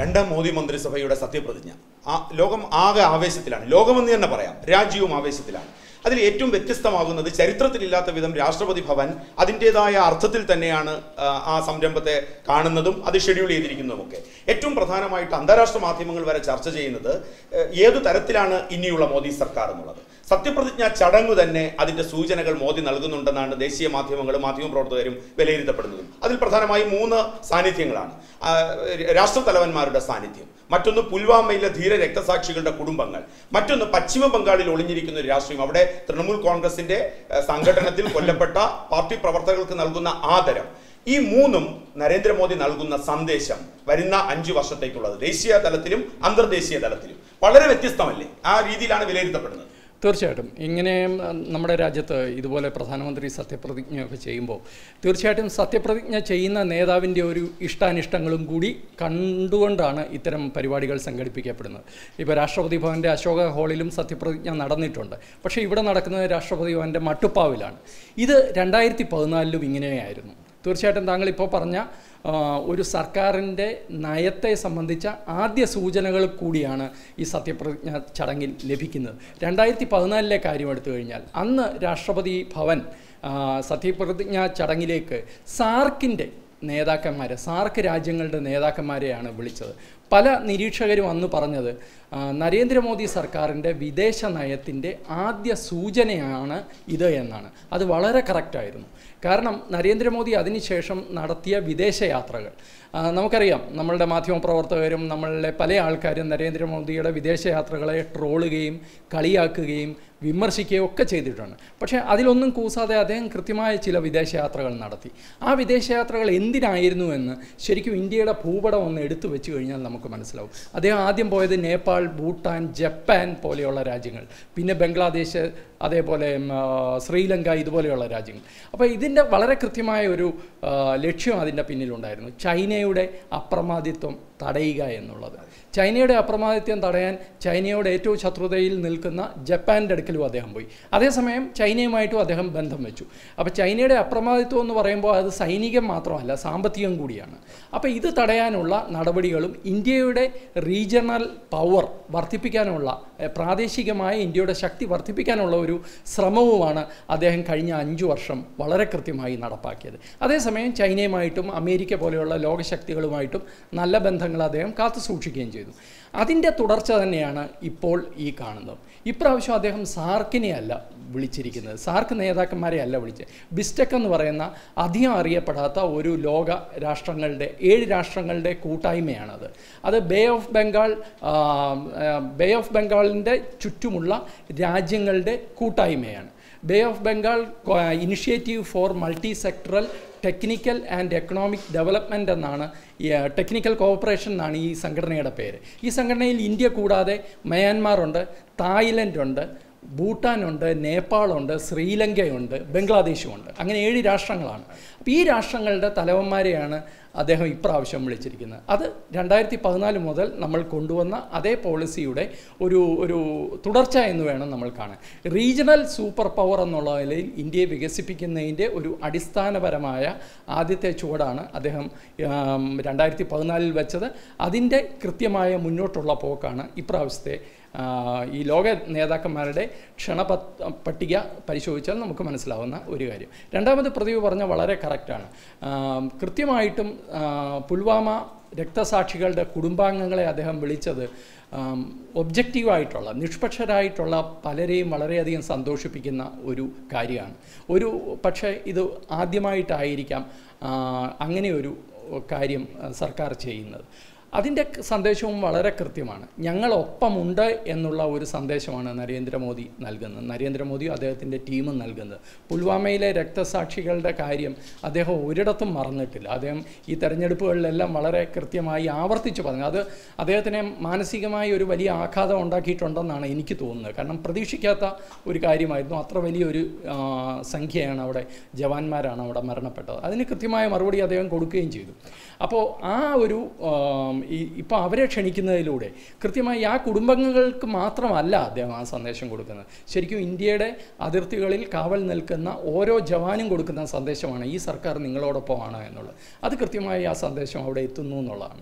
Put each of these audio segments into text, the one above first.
രണ്ടാം മോദി മന്ത്രിസഭയുടെ സത്യപ്രതിജ്ഞ ആ ലോകം ആകെ ആവേശത്തിലാണ് ലോകമെന്ന് തന്നെ പറയാം രാജ്യവും ആവേശത്തിലാണ് അതിൽ ഏറ്റവും വ്യത്യസ്തമാകുന്നത് ചരിത്രത്തിലില്ലാത്ത വിധം രാഷ്ട്രപതി ഭവൻ അതിൻ്റെതായ അർത്ഥത്തിൽ തന്നെയാണ് ആ, ആ സംരംഭത്തെ കാണുന്നതും അത് ഷെഡ്യൂൾ ചെയ്തിരിക്കുന്നതുമൊക്കെ ഏറ്റവും പ്രധാനമായിട്ട് അന്താരാഷ്ട്ര മാധ്യമങ്ങൾ വരെ ചർച്ച ചെയ്യുന്നത് ഏഹ്, ഏതു തരത്തിലാണ് ഇനിയുള്ള മോദി സർക്കാർ എന്നുള്ളത് സത്യപ്രതിജ്ഞ ചടങ്ങ് തന്നെ അതിന്റെ സൂചനകൾ മോദി നൽകുന്നുണ്ടെന്നാണ് ദേശീയ മാധ്യമങ്ങളും മാധ്യമപ്രവർത്തകരും വിലയിരുത്തപ്പെടുന്നതും അതിൽ പ്രധാനമായും മൂന്ന് സാന്നിധ്യങ്ങളാണ് ആ, രാഷ്ട്രതലവന്മാരുടെ സാന്നിധ്യം മറ്റൊന്ന് പുൽവാമയിലെ ധീര രക്തസാക്ഷികളുടെ കുടുംബങ്ങൾ മറ്റൊന്ന് പശ്ചിമ ബംഗാളിൽ ഒളിഞ്ഞിരിക്കുന്ന ഒരു രാഷ്ട്രീയം അവിടെ തൃണമൂൽ കോൺഗ്രസിന്റെ ഏഹ്, സംഘടനത്തിൽ കൊല്ലപ്പെട്ട പാർട്ടി പ്രവർത്തകർക്ക് നൽകുന്ന ആദരം ഈ മൂന്നും നരേന്ദ്രമോദി നൽകുന്ന സന്ദേശം വരുന്ന അഞ്ചു വർഷത്തേക്കുള്ളത് ദേശീയ തലത്തിലും അന്തർദേശീയ തലത്തിലും വളരെ വ്യത്യസ്തമല്ലേ ആ രീതിയിലാണ് വിലയിരുത്തപ്പെടുന്നത് തീർച്ചയായിട്ടും ഇങ്ങനെ ഉം, നമ്മുടെ രാജ്യത്ത് ഇതുപോലെ പ്രധാനമന്ത്രി സത്യപ്രതിജ്ഞയൊക്കെ ചെയ്യുമ്പോൾ തീർച്ചയായിട്ടും സത്യപ്രതിജ്ഞ ചെയ്യുന്ന നേതാവിൻ്റെ ഒരു ഇഷ്ടാനിഷ്ടങ്ങളും കൂടി കണ്ടുകൊണ്ടാണ് ഇത്തരം പരിപാടികൾ സംഘടിപ്പിക്കപ്പെടുന്നത് ഇപ്പോൾ രാഷ്ട്രപതി ഭവൻ്റെ അശോക ഹാളിലും സത്യപ്രതിജ്ഞ നടന്നിട്ടുണ്ട് പക്ഷേ ഇവിടെ നടക്കുന്നത് രാഷ്ട്രപതി ഭവൻ്റെ മട്ടുപ്പാവിലാണ് ഇത് രണ്ടായിരത്തി പതിനാലിലും ഇങ്ങനെയായിരുന്നു തീർച്ചയായിട്ടും താങ്കൾ ഇപ്പോൾ പറഞ്ഞ ആ, ഒരു സർക്കാരിൻ്റെ നയത്തെ സംബന്ധിച്ച ആദ്യ സൂചനകൾ കൂടിയാണ് ഈ സത്യപ്രതിജ്ഞ ചടങ്ങിൽ ലഭിക്കുന്നത് രണ്ടായിരത്തി പതിനാലിലെ കാര്യം എടുത്തു കഴിഞ്ഞാൽ അന്ന് രാഷ്ട്രപതി ഭവൻ ആ, സത്യപ്രതിജ്ഞ ചടങ്ങിലേക്ക് സാർക്കിൻ്റെ നേതാക്കന്മാരെ സാർക്ക് രാജ്യങ്ങളുടെ നേതാക്കന്മാരെയാണ് വിളിച്ചത് പല നിരീക്ഷകരും അന്ന് പറഞ്ഞത് ആ, നരേന്ദ്രമോദി സർക്കാരിൻ്റെ വിദേശ നയത്തിൻ്റെ ആദ്യ സൂചനയാണ് ഇത് എന്നാണ് അത് വളരെ കറക്റ്റായിരുന്നു കാരണം നരേന്ദ്രമോദി അതിനുശേഷം നടത്തിയ വിദേശയാത്രകൾ ആ, നമുക്കറിയാം നമ്മളുടെ മാധ്യമപ്രവർത്തകരും നമ്മളുടെ പല ആൾക്കാരും നരേന്ദ്രമോദിയുടെ വിദേശയാത്രകളെ ട്രോളുകയും കളിയാക്കുകയും വിമർശിക്കുകയും ഒക്കെ ചെയ്തിട്ടുണ്ട് പക്ഷേ അതിലൊന്നും കൂസാതെ അദ്ദേഹം കൃത്യമായ ചില വിദേശയാത്രകൾ നടത്തി ആ വിദേശയാത്രകൾ എന്തിനായിരുന്നു എന്ന് ശരിക്കും ഇന്ത്യയുടെ ഭൂപടം ഒന്ന് എടുത്തു വെച്ച് കഴിഞ്ഞാൽ നമുക്ക് മനസ്സിലാവും അദ്ദേഹം ആദ്യം പോയത് നേപ്പാൾ ഭൂട്ടാൻ ജപ്പാൻ പോലെയുള്ള രാജ്യങ്ങൾ പിന്നെ ബംഗ്ലാദേശ് അതേപോലെ ഉം, ആ, ശ്രീലങ്ക ഇതുപോലെയുള്ള രാജ്യങ്ങൾ അപ്പോൾ ഇതിൻ്റെ വളരെ കൃത്യമായ ഒരു ആ, ലക്ഷ്യം അതിൻ്റെ പിന്നിലുണ്ടായിരുന്നു ചൈനയുടെ അപ്രമാദിത്വം തടയുക എന്നുള്ളത് ചൈനയുടെ അപ്രമാദിത്വം തടയാൻ ചൈനയോട് ഏറ്റവും ശത്രുതയിൽ നിൽക്കുന്ന ജപ്പാൻ്റെ അടുക്കലും അദ്ദേഹം പോയി അതേസമയം ചൈനയുമായിട്ടും അദ്ദേഹം ബന്ധം വെച്ചു അപ്പോൾ ചൈനയുടെ അപ്രമാദിത്വം എന്ന് പറയുമ്പോൾ അത് സൈനികം മാത്രമല്ല സാമ്പത്തികം കൂടിയാണ് അപ്പോൾ ഇത് തടയാനുള്ള നടപടികളും ഇന്ത്യയുടെ റീജിയണൽ പവർ വർദ്ധിപ്പിക്കാനുള്ള എഹ്, പ്രാദേശികമായ ഇന്ത്യയുടെ ശക്തി വർദ്ധിപ്പിക്കാനുള്ള ഒരു ശ്രമവുമാണ് അദ്ദേഹം കഴിഞ്ഞ അഞ്ചു വർഷം വളരെ കൃത്യമായി നടപ്പാക്കിയത് അതേസമയം ചൈനയുമായിട്ടും അമേരിക്ക പോലെയുള്ള ലോകശക്തികളുമായിട്ടും നല്ല ബന്ധങ്ങൾ അദ്ദേഹം കാത്തു സൂക്ഷിക്കുകയും ചെയ്തു അതിൻ്റെ തുടർച്ച തന്നെയാണ് ഇപ്പോൾ ഈ കാണുന്നത് ഇപ്രാവശ്യം അദ്ദേഹം സാർക്കിനെ അല്ല വിളിച്ചിരിക്കുന്നത് സാർക്ക് നേതാക്കന്മാരെ അല്ല വിളിച്ചത് ബിസ്റ്റെക് എന്ന് പറയുന്ന അധികം അറിയപ്പെടാത്ത ഒരു ലോക രാഷ്ട്രങ്ങളുടെ ഏഴ് രാഷ്ട്രങ്ങളുടെ കൂട്ടായ്മയാണത് അത് ബേ ഓഫ് ബംഗാൾ ആ, ആ, ബേ ഓഫ് ബംഗാളിൻ്റെ ചുറ്റുമുള്ള രാജ്യങ്ങളുടെ കൂട്ടായ്മയാണ് bay of Bengal initiative for multi sectoral technical and economic development എന്നാണ് ഈ ടെക്നിക്കൽ കോഓപ്പറേഷൻ എന്നാണ് ഈ സംഘടനയുടെ പേര് ഈ സംഘടനയിൽ ഇന്ത്യ കൂടാതെ മയാൻമാർ ഉണ്ട് തായ്ലൻഡ് ഉണ്ട് ഭൂട്ടാനുണ്ട് നേപ്പാളുണ്ട് ശ്രീലങ്കയുണ്ട് ബംഗ്ലാദേശുമുണ്ട് അങ്ങനെ ഏഴ് രാഷ്ട്രങ്ങളാണ് അപ്പോൾ ഈ രാഷ്ട്രങ്ങളുടെ തലവന്മാരെയാണ് അദ്ദേഹം ഇപ്രാവശ്യം വിളിച്ചിരിക്കുന്നത് അത് രണ്ടായിരത്തി പതിനാല് മുതൽ നമ്മൾ കൊണ്ടുവന്ന അതേ പോളിസിയുടെ ഒരു ഒരു തുടർച്ച എന്ന് വേണം നമ്മൾ കാണാൻ റീജിയണൽ സൂപ്പർ പവർ എന്നുള്ള നിലയിൽ ഇന്ത്യയെ വികസിപ്പിക്കുന്നതിൻ്റെ ഒരു അടിസ്ഥാനപരമായ ആദ്യത്തെ ചുവടാണ് അദ്ദേഹം ആം, രണ്ടായിരത്തി പതിനാലിൽ വെച്ചത് അതിൻ്റെ കൃത്യമായ മുന്നോട്ടുള്ള പോക്കാണ് ഇപ്രാവശ്യത്തെ ആ, ഈ ലോക നേതാക്കന്മാരുടെ ക്ഷണപത് പട്ടിക പരിശോധിച്ചാൽ നമുക്ക് മനസ്സിലാവുന്ന ഒരു കാര്യം രണ്ടാമത് പ്രദീപ് പറഞ്ഞ വളരെ കറക്റ്റാണ് കൃത്യമായിട്ടും ആ, പുൽവാമ രക്തസാക്ഷികളുടെ കുടുംബാംഗങ്ങളെ അദ്ദേഹം വിളിച്ചത് ആം, ഒബ്ജക്റ്റീവായിട്ടുള്ള നിഷ്പക്ഷരായിട്ടുള്ള പലരെയും വളരെയധികം സന്തോഷിപ്പിക്കുന്ന ഒരു കാര്യമാണ് ഒരു പക്ഷേ ഇത് ആദ്യമായിട്ടായിരിക്കാം ആ, അങ്ങനെ ഒരു കാര്യം ആ, സർക്കാർ ചെയ്യുന്നത് അതിൻ്റെ ക- സന്ദേശവും വളരെ കൃത്യമാണ് ഞങ്ങളൊപ്പമുണ്ട് എന്നുള്ള ഒരു സന്ദേശമാണ് നരേന്ദ്രമോദി നൽകുന്നത് നരേന്ദ്രമോദി അദ്ദേഹത്തിൻ്റെ ടീമും നൽകുന്നത് പുൽവാമയിലെ രക്തസാക്ഷികളുടെ കാര്യം അദ്ദേഹം ഒരിടത്തും മറന്നിട്ടില്ല അദ്ദേഹം ഈ തെരഞ്ഞെടുപ്പുകളിലെല്ലാം വളരെ കൃത്യമായി ആവർത്തിച്ച് പറഞ്ഞു അത് അദ്ദേഹത്തിനെ മാനസികമായി ഒരു വലിയ ആഘാതം ഉണ്ടാക്കിയിട്ടുണ്ടെന്നാണ് എനിക്ക് തോന്നുന്നത് കാരണം പ്രതീക്ഷിക്കാത്ത ഒരു കാര്യമായിരുന്നു അത്ര വലിയൊരു ആ, സംഖ്യയാണ് അവിടെ ജവാന്മാരാണ് അവിടെ മരണപ്പെട്ടത് അതിന് കൃത്യമായ മറുപടി അദ്ദേഹം കൊടുക്കുകയും ചെയ്തു അപ്പോൾ ആ ഒരു ആം, ഈ ഇപ്പോൾ അവരെ ക്ഷണിക്കുന്നതിലൂടെ കൃത്യമായി ആ കുടുംബങ്ങൾക്ക് മാത്രമല്ല അദ്ദേഹം ആ സന്ദേശം കൊടുക്കുന്നത് ശരിക്കും ഇന്ത്യയുടെ അതിർത്തികളിൽ കാവൽ നിൽക്കുന്ന ഓരോ ജവാനും കൊടുക്കുന്ന സന്ദേശമാണ് ഈ സർക്കാർ നിങ്ങളോടൊപ്പമാണ് എന്നുള്ളത് അത് കൃത്യമായി ആ സന്ദേശം അവിടെ എത്തുന്നു എന്നുള്ളതാണ്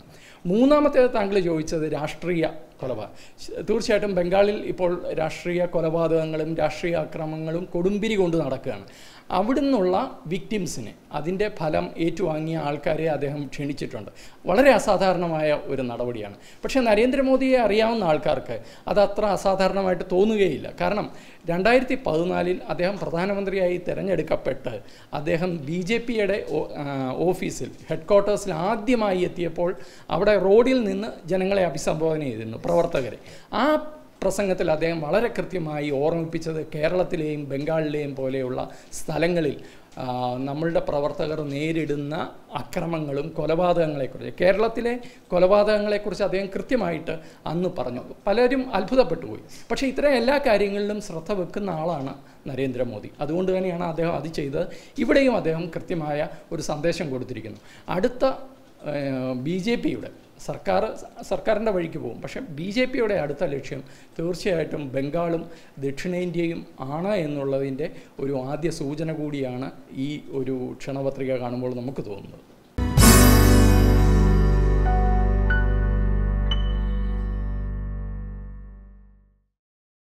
മൂന്നാമത്തേത് താങ്കൾ ചോദിച്ചത് രാഷ്ട്രീയ കൊലപാതകം തീർച്ചയായിട്ടും ബംഗാളിൽ ഇപ്പോൾ രാഷ്ട്രീയ കൊലപാതകങ്ങളും രാഷ്ട്രീയ അക്രമങ്ങളും കൊടുമ്പിരി കൊണ്ട് നടക്കുകയാണ് അവിടുന്നുള്ള വിക്ടിംസിനെ അതിൻ്റെ ഫലം ഏറ്റുവാങ്ങിയ ആൾക്കാരെ അദ്ദേഹം ക്ഷണിച്ചിട്ടുണ്ട് വളരെ അസാധാരണമായ ഒരു നടപടിയാണ് പക്ഷേ നരേന്ദ്രമോദിയെ അറിയാവുന്ന ആൾക്കാർക്ക് അത് അത്ര അസാധാരണമായിട്ട് തോന്നുകയില്ല കാരണം രണ്ടായിരത്തി പതിനാലിൽ അദ്ദേഹം പ്രധാനമന്ത്രിയായി തിരഞ്ഞെടുക്കപ്പെട്ട് അദ്ദേഹം ബി ജെ പിയുടെ ഓഫീസിൽ ഹെഡ് ക്വാർട്ടേഴ്സിൽ ആദ്യമായി എത്തിയപ്പോൾ അവിടെ റോഡിൽ നിന്ന് ജനങ്ങളെ അഭിസംബോധന ചെയ്തിരുന്നു പ്രവർത്തകരെ ആ പ്രസംഗത്തിൽ അദ്ദേഹം വളരെ കൃത്യമായി ഓർമ്മിപ്പിച്ചത് കേരളത്തിലെയും ബംഗാളിലെയും പോലെയുള്ള സ്ഥലങ്ങളിൽ ആ, നമ്മളുടെ പ്രവർത്തകർ നേരിടുന്ന അക്രമങ്ങളും കൊലപാതകങ്ങളെക്കുറിച്ച് കേരളത്തിലെ കൊലപാതകങ്ങളെക്കുറിച്ച് അദ്ദേഹം കൃത്യമായിട്ട് അന്ന് പറഞ്ഞു പലരും അത്ഭുതപ്പെട്ടു പോയി പക്ഷേ ഇത്തരം എല്ലാ കാര്യങ്ങളിലും ശ്രദ്ധ വെക്കുന്ന ആളാണ് നരേന്ദ്രമോദി അതുകൊണ്ട് തന്നെയാണ് അദ്ദേഹം അത് ചെയ്തത് ഇവിടെയും അദ്ദേഹം കൃത്യമായ ഒരു സന്ദേശം കൊടുത്തിരിക്കുന്നു അടുത്ത ബി ജെ പിയുടെ സർക്കാർ സർക്കാരിൻ്റെ വഴിക്ക് പോകും പക്ഷേ ബി ജെ പിയുടെ അടുത്ത ലക്ഷ്യം തീർച്ചയായിട്ടും ബംഗാളും ദക്ഷിണേന്ത്യയും ആണ് എന്നുള്ളതിൻ്റെ ഒരു ആദ്യ സൂചന കൂടിയാണ് ഈ ഒരു ക്ഷണപത്രിക കാണുമ്പോൾ നമുക്ക് തോന്നുന്നത്